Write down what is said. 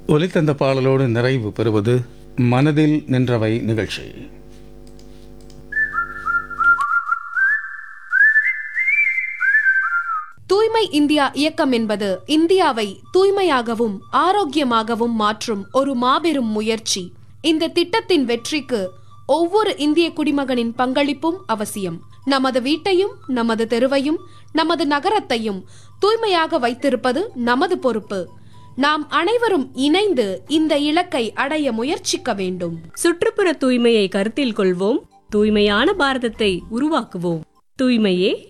ஒலித்தந்த பாடலோடு நிறைவு பெறுவது மனதில் நின்றவை நிகழ்ச்சி தூய்மை இந்தியா இயக்கம் என்பது இந்தியாவை தூய்மையாகவும் ஆரோக்கியமாகவும் மாற்றும் ஒரு மாபெரும் முயற்சி இந்த திட்டத்தின் வெற்றிக்கு ஒவ்வொரு இந்திய குடிமகனின் பங்களிப்பும் அவசியம் நமது வீட்டையும் நமது தெருவையும் நமது நகரத்தையும் தூய்மையாக வைத்திருப்பது நமது பொறுப்பு நாம் அனைவரும் இணைந்து இந்த இலக்கை அடைய முயற்சிக்க வேண்டும் சுற்றுப்புற தூய்மையை கருத்தில் கொள்வோம் தூய்மையான பாரதத்தை உருவாக்குவோம் தூய்மையே